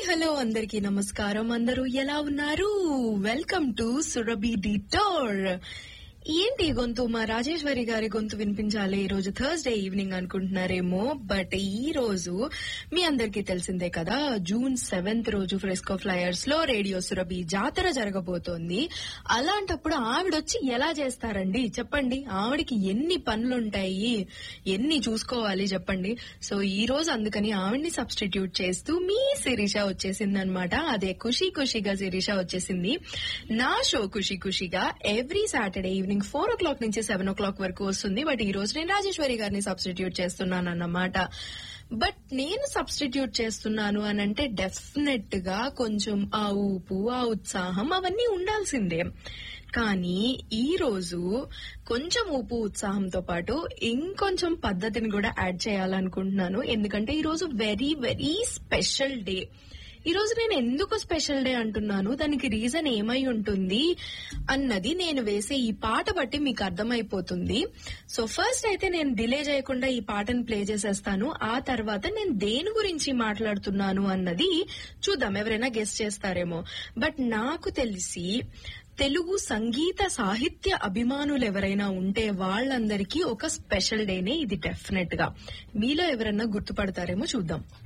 hello అందరికీ నమస్కారం అందరూ ఎలా ఉన్నారు వెల్కమ్ టు సురభి డిటోర్ ఏంటి ఈ గొంతు మా రాజేశ్వరి గారి గొంతు వినిపించాలి ఈ రోజు థర్స్డే ఈవినింగ్ అనుకుంటున్నారేమో బట్ ఈ రోజు మీ అందరికీ తెలిసిందే కదా జూన్ సెవెంత్ రోజు ఫ్రెస్కో ఫ్లయర్స్ లో రేడియో సురభి జాతర జరగబోతోంది అలాంటప్పుడు ఆవిడొచ్చి ఎలా చేస్తారండి చెప్పండి ఆవిడకి ఎన్ని పనులుంటాయి ఎన్ని చూసుకోవాలి చెప్పండి సో ఈ రోజు అందుకని ఆవిడ్ని సబ్స్టిట్యూట్ చేస్తూ మీ శిరీష వచ్చేసింది అనమాట అదే ఖుషి ఖుషిగా శిరీష వచ్చేసింది నా షో ఖుషి ఖుషిగా every Saturday evening four o'clock నుంచి సెవెన్ ఓ క్లాక్ వరకు వస్తుంది బట్ ఈ రోజు నేను రాజేశ్వరి గారిని సబ్స్టిట్యూట్ చేస్తున్నాను అన్నమాట బట్ నేను సబ్స్టిట్యూట్ చేస్తున్నాను అని అంటే డెఫినెట్ గా కొంచెం ఆ ఊపు ఆ ఉత్సాహం అవన్నీ ఉండాల్సిందే కానీ ఈ రోజు కొంచెం ఊపు ఉత్సాహంతో పాటు ఇంకొంచెం పద్ధతిని కూడా యాడ్ చేయాలనుకుంటున్నాను ఎందుకంటే ఈ రోజు వెరీ వెరీ స్పెషల్ డే ఈ రోజు నేను ఎందుకు స్పెషల్ డే అంటున్నాను దానికి రీజన్ ఏమై ఉంటుంది అన్నది నేను వేసే ఈ పాట బట్టి మీకు అర్థమైపోతుంది సో ఫస్ట్ అయితే నేను డిలే చేయకుండా ఈ పాటను ప్లే చేసేస్తాను ఆ తర్వాత నేను దేని గురించి మాట్లాడుతున్నాను అన్నది చూద్దాం ఎవరైనా గెస్ట్ చేస్తారేమో బట్ నాకు తెలిసి తెలుగు సంగీత సాహిత్య అభిమానులు ఎవరైనా ఉంటే వాళ్ళందరికీ ఒక స్పెషల్ డేనే ఇది డెఫినెట్ గా మీలో ఎవరైనా గుర్తుపడతారేమో చూద్దాం